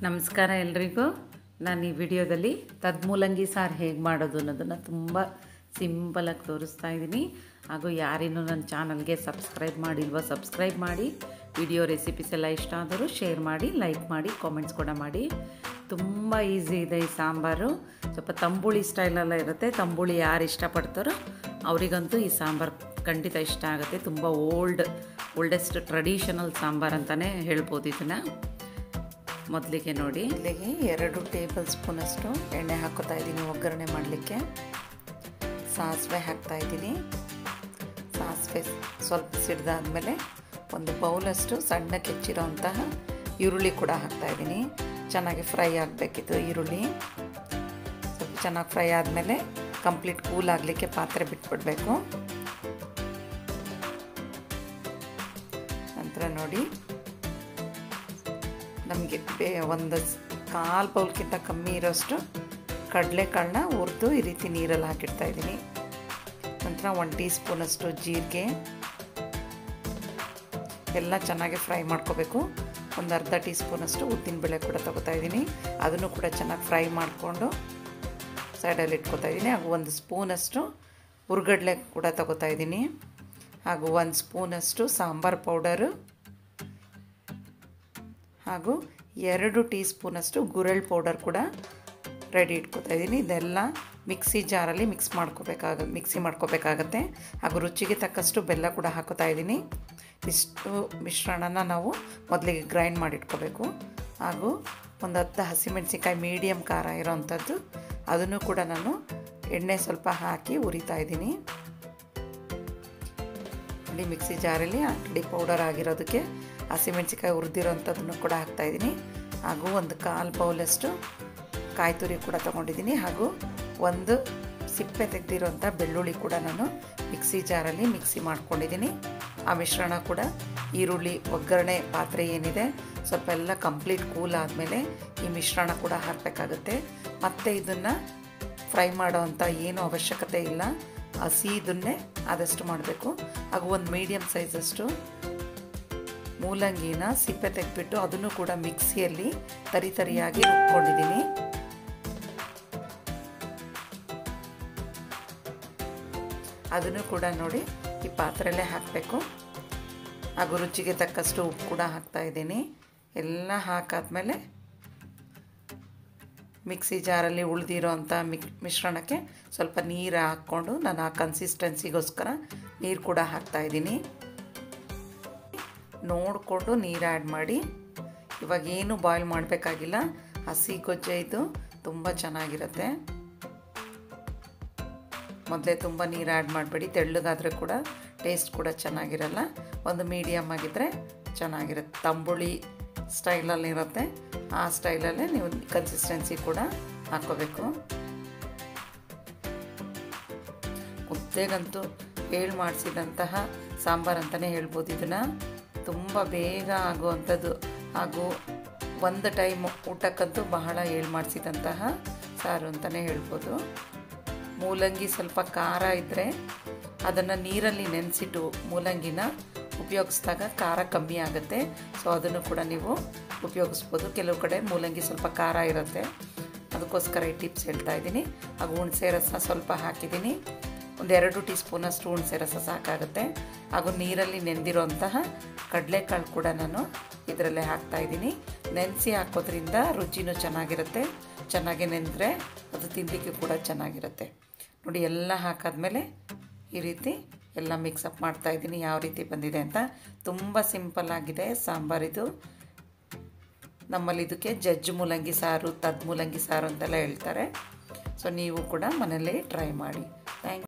ನಮಸ್ಕಾರ ಎಲ್ರಿಗೂ ನಾನು ಈ ವಿಡಿಯೋದಲ್ಲಿ ತದ್ಮೂಲಂಗಿ ಸಾರು ಹೇಗೆ ಮಾಡೋದು ಅನ್ನೋದನ್ನು ತುಂಬ ಸಿಂಪಲಾಗಿ ತೋರಿಸ್ತಾ ಇದ್ದೀನಿ ಹಾಗೂ ಯಾರೇನು ನನ್ನ ಚಾನಲ್ಗೆ ಸಬ್ಸ್ಕ್ರೈಬ್ ಮಾಡಿಲ್ವೋ ಸಬ್ಸ್ಕ್ರೈಬ್ ಮಾಡಿ ವಿಡಿಯೋ ರೆಸಿಪೀಸ್ ಎಲ್ಲ ಇಷ್ಟ ಆದರೂ ಶೇರ್ ಮಾಡಿ ಲೈಕ್ ಮಾಡಿ ಕಾಮೆಂಟ್ಸ್ ಕೂಡ ಮಾಡಿ ತುಂಬ ಈಸಿ ಇದೆ ಈ ಸಾಂಬಾರು ಸ್ವಲ್ಪ ತಂಬುಳಿ ಸ್ಟೈಲೆಲ್ಲ ಇರುತ್ತೆ ತಂಬುಳಿ ಯಾರು ಇಷ್ಟಪಡ್ತಾರೋ ಅವರಿಗಂತೂ ಈ ಸಾಂಬಾರು ಖಂಡಿತ ಇಷ್ಟ ಆಗುತ್ತೆ ತುಂಬ ಓಲ್ಡ್ ಓಲ್ಡೆಸ್ಟ್ ಟ್ರೆಡಿಷನಲ್ ಸಾಂಬಾರು ಅಂತಲೇ ಹೇಳ್ಬೋದು ಇದನ್ನು ಮೊದಲಿಗೆ ನೋಡಿ ಇಲ್ಲಿಗೆ ಎರಡು ಟೇಬಲ್ ಸ್ಪೂನಷ್ಟು ಎಣ್ಣೆ ಹಾಕೋತಾ ಇದ್ದೀನಿ ಒಗ್ಗರಣೆ ಮಾಡಲಿಕ್ಕೆ ಸಾಸಿವೆ ಹಾಕ್ತಾ ಇದ್ದೀನಿ ಸಾಸಿವೆ ಸ್ವಲ್ಪ ಸಿಡ್ದಾದ್ಮೇಲೆ ಒಂದು ಬೌಲಷ್ಟು ಸಣ್ಣಕ್ಕೆ ಹೆಚ್ಚಿರೋಂತಹ ಈರುಳ್ಳಿ ಕೂಡ ಹಾಕ್ತಾ ಇದ್ದೀನಿ ಚೆನ್ನಾಗಿ ಫ್ರೈ ಆಗಬೇಕಿತ್ತು ಈರುಳ್ಳಿ ಸ್ವಲ್ಪ ಚೆನ್ನಾಗಿ ಫ್ರೈ ಆದಮೇಲೆ ಕಂಪ್ಲೀಟ್ ಕೂಲ್ ಆಗಲಿಕ್ಕೆ ಪಾತ್ರೆ ಬಿಟ್ಬಿಡಬೇಕು ನಂತರ ನೋಡಿ ನಮಗೆ ಬೇ ಒಂದು ಕಾಲು ಬೌಲ್ಗಿಂತ ಕಮ್ಮಿ ಇರೋಷ್ಟು ಕಡಲೆಕಾಳನ್ನ ಹುರಿದು ಈ ರೀತಿ ನೀರಲ್ಲಿ ಹಾಕಿಡ್ತಾ ಇದ್ದೀನಿ ನಂತರ ಒನ್ ಟೀ ಸ್ಪೂನಷ್ಟು ಜೀರಿಗೆ ಎಲ್ಲ ಚೆನ್ನಾಗಿ ಫ್ರೈ ಮಾಡ್ಕೋಬೇಕು ಒಂದು ಅರ್ಧ ಟೀ ಸ್ಪೂನಷ್ಟು ಉದ್ದಿನಬೇಳೆ ಕೂಡ ತೊಗೋತಾ ಇದ್ದೀನಿ ಅದನ್ನು ಕೂಡ ಚೆನ್ನಾಗಿ ಫ್ರೈ ಮಾಡಿಕೊಂಡು ಸೈಡಲ್ಲಿ ಇಟ್ಕೊತಾ ಇದ್ದೀನಿ ಹಾಗೂ ಒಂದು ಸ್ಪೂನಷ್ಟು ಹುರ್ಗಡ್ಲೆ ಕೂಡ ತೊಗೋತಾ ಇದ್ದೀನಿ ಹಾಗೂ ಒಂದು ಸ್ಪೂನಷ್ಟು ಸಾಂಬಾರು ಪೌಡರು ಹಾಗೂ ಎರಡು ಟೀ ಸ್ಪೂನಷ್ಟು ಗುರೆಳ್ ಪೌಡರ್ ಕೂಡ ರೆಡಿ ಇಟ್ಕೊತಾ ಇದ್ದೀನಿ ಇದೆಲ್ಲ ಮಿಕ್ಸಿ ಜಾರಲ್ಲಿ ಮಿಕ್ಸ್ ಮಾಡ್ಕೋಬೇಕಾಗ ಮಿಕ್ಸಿ ಮಾಡ್ಕೋಬೇಕಾಗತ್ತೆ ಹಾಗೂ ರುಚಿಗೆ ತಕ್ಕಷ್ಟು ಬೆಲ್ಲ ಕೂಡ ಹಾಕೋತಾ ಇದ್ದೀನಿ ಇಷ್ಟು ಮಿಶ್ರಣನ ನಾವು ಮೊದಲಿಗೆ ಗ್ರೈಂಡ್ ಮಾಡಿಟ್ಕೋಬೇಕು ಹಾಗೂ ಒಂದು ಹತ್ತು ಹಸಿಮೆಣಸಿನ್ಕಾಯಿ ಮೀಡಿಯಮ್ ಖಾರ ಇರೋವಂಥದ್ದು ಅದನ್ನು ಕೂಡ ನಾನು ಎಣ್ಣೆ ಸ್ವಲ್ಪ ಹಾಕಿ ಉರಿತಾ ಇದ್ದೀನಿ ಇಲ್ಲಿ ಮಿಕ್ಸಿ ಜಾರಲ್ಲಿ ಆಲ್ರೆಡಿ ಪೌಡರ್ ಆಗಿರೋದಕ್ಕೆ ಹಸಿಮೆಣ್ಸಿಕಾಯಿ ಹುರಿದಿರೋಂಥದ್ದನ್ನು ಕೂಡ ಹಾಕ್ತಾಯಿದ್ದೀನಿ ಹಾಗೂ ಒಂದು ಕಾಲು ಬೌಲಷ್ಟು ಕಾಯಿ ತುರಿ ಕೂಡ ತೊಗೊಂಡಿದ್ದೀನಿ ಹಾಗೂ ಒಂದು ಸಿಪ್ಪೆ ತೆಗೆದಿರೋಂಥ ಬೆಳ್ಳುಳ್ಳಿ ಕೂಡ ನಾನು ಮಿಕ್ಸಿ ಜಾರಲ್ಲಿ ಮಿಕ್ಸಿ ಮಾಡ್ಕೊಂಡಿದ್ದೀನಿ ಆ ಮಿಶ್ರಣ ಕೂಡ ಈರುಳ್ಳಿ ಒಗ್ಗರಣೆ ಪಾತ್ರೆ ಏನಿದೆ ಸ್ವಲ್ಪ ಎಲ್ಲ ಕಂಪ್ಲೀಟ್ ಕೂಲ್ ಆದಮೇಲೆ ಈ ಮಿಶ್ರಣ ಕೂಡ ಹಾಕಬೇಕಾಗುತ್ತೆ ಮತ್ತು ಇದನ್ನು ಫ್ರೈ ಮಾಡೋವಂಥ ಏನೂ ಅವಶ್ಯಕತೆ ಇಲ್ಲ ಹಸಿ ಇದನ್ನೇ ಆದಷ್ಟು ಮಾಡಬೇಕು ಹಾಗೂ ಒಂದು ಮೀಡಿಯಮ್ ಸೈಜಷ್ಟು ಮೂಲಂಗಿನ ಸಿಪ್ಪೆ ತೆಗೆದ್ಬಿಟ್ಟು ಅದನ್ನು ಕೂಡ ಮಿಕ್ಸಿಯಲ್ಲಿ ತರಿ ತರಿಯಾಗಿ ರುಬ್ಕೊಂಡಿದ್ದೀನಿ ಅದನ್ನು ಕೂಡ ನೋಡಿ ಈ ಪಾತ್ರೆಯಲ್ಲೇ ಹಾಕಬೇಕು ಹಾಗೂ ರುಚಿಗೆ ತಕ್ಕಷ್ಟು ಉಪ್ಪು ಕೂಡ ಹಾಕ್ತಾ ಇದ್ದೀನಿ ಎಲ್ಲ ಹಾಕಾದ್ಮೇಲೆ ಮಿಕ್ಸಿ ಜಾರಲ್ಲಿ ಉಳಿದಿರೋ ಅಂಥ ಮಿಕ್ ಮಿಶ್ರಣಕ್ಕೆ ಸ್ವಲ್ಪ ನೀರು ಹಾಕ್ಕೊಂಡು ನಾನು ಆ ಕನ್ಸಿಸ್ಟೆನ್ಸಿಗೋಸ್ಕರ ನೀರು ಕೂಡ ಹಾಕ್ತಾಯಿದ್ದೀನಿ ನೋಡಿಕೊಂಡು ನೀರು ಆ್ಯಡ್ ಮಾಡಿ ಇವಾಗ ಏನು ಬಾಯ್ಲ್ ಮಾಡಬೇಕಾಗಿಲ್ಲ ಹಸಿ ಗೊಜ್ಜೆ ಇದು ತುಂಬ ಚೆನ್ನಾಗಿರುತ್ತೆ ಮೊದಲೇ ತುಂಬ ನೀರು ಆ್ಯಡ್ ಮಾಡಬೇಡಿ ತೆಳ್ಳಗಾದರೆ ಕೂಡ ಟೇಸ್ಟ್ ಕೂಡ ಚೆನ್ನಾಗಿರಲ್ಲ ಒಂದು ಮೀಡಿಯಮ್ ಆಗಿದ್ದರೆ ಚೆನ್ನಾಗಿರುತ್ತೆ ತಂಬುಳಿ ಸ್ಟೈಲಲ್ಲಿರುತ್ತೆ ಆ ಸ್ಟೈಲಲ್ಲೇ ನೀವು ಕನ್ಸಿಸ್ಟೆನ್ಸಿ ಕೂಡ ಹಾಕೋಬೇಕು ಮುದ್ದೆಗಂತೂ ಹೇಳಿ ಮಾಡಿಸಿದಂತಹ ಸಾಂಬಾರು ಅಂತಲೇ ಹೇಳ್ಬೋದು ಇದನ್ನು ತುಂಬ ಬೇಗ ಆಗುವಂಥದ್ದು ಹಾಗೂ ಒಂದು ಟೈಮ್ ಊಟಕ್ಕಂತೂ ಬಹಳ ಹೇಳಿ ಮಾಡಿಸಿದಂತಹ ಸಾರು ಅಂತಲೇ ಹೇಳ್ಬೋದು ಮೂಲಂಗಿ ಸ್ವಲ್ಪ ಖಾರ ಇದ್ದರೆ ಅದನ್ನು ನೀರಲ್ಲಿ ನೆನೆಸಿಟ್ಟು ಮೂಲಂಗಿನ ಉಪಯೋಗಿಸಿದಾಗ ಖಾರ ಕಮ್ಮಿ ಆಗುತ್ತೆ ಸೊ ಅದನ್ನು ಕೂಡ ನೀವು ಉಪಯೋಗಿಸ್ಬೋದು ಕೆಲವು ಕಡೆ ಮೂಲಂಗಿ ಸ್ವಲ್ಪ ಖಾರ ಇರುತ್ತೆ ಅದಕ್ಕೋಸ್ಕರ ಈ ಟಿಪ್ಸ್ ಹೇಳ್ತಾ ಇದ್ದೀನಿ ಹಾಗೂ ಹುಣಸೆ ರಸ ಸ್ವಲ್ಪ ಹಾಕಿದ್ದೀನಿ ಒಂದೆರಡು ಟೀ ಸ್ಪೂನಷ್ಟು ಹುಣಸೆ ರಸ ಸಾಕಾಗುತ್ತೆ ಹಾಗೂ ನೀರಲ್ಲಿ ನೆಂದಿರೋಂತಹ ಕಡಲೆಕಾಳು ಕೂಡ ನಾನು ಇದರಲ್ಲೇ ಹಾಕ್ತಾಯಿದ್ದೀನಿ ನೆನೆಸಿ ಹಾಕೋದ್ರಿಂದ ರುಚಿನೂ ಚೆನ್ನಾಗಿರುತ್ತೆ ಚೆನ್ನಾಗಿ ನೆಂದರೆ ಅದು ತಿನ್ನಲಿಕ್ಕೆ ಕೂಡ ಚೆನ್ನಾಗಿರುತ್ತೆ ನೋಡಿ ಎಲ್ಲ ಹಾಕಾದ್ಮೇಲೆ ಈ ರೀತಿ ಎಲ್ಲ ಮಿಕ್ಸಪ್ ಮಾಡ್ತಾಯಿದ್ದೀನಿ ಯಾವ ರೀತಿ ಬಂದಿದೆ ಅಂತ ತುಂಬ ಸಿಂಪಲ್ ಆಗಿದೆ ಸಾಂಬಾರಿದು ನಮ್ಮಲ್ಲಿ ಇದಕ್ಕೆ ಜಜ್ಜು ಮೂಲಂಗಿ ಸಾರು ತದ್ ಮೂಲಂಗಿ ಸಾರು ಅಂತೆಲ್ಲ ಹೇಳ್ತಾರೆ ಸೊ ನೀವು ಕೂಡ ಮನೇಲಿ ಟ್ರೈ ಮಾಡಿ ಥ್ಯಾಂಕ್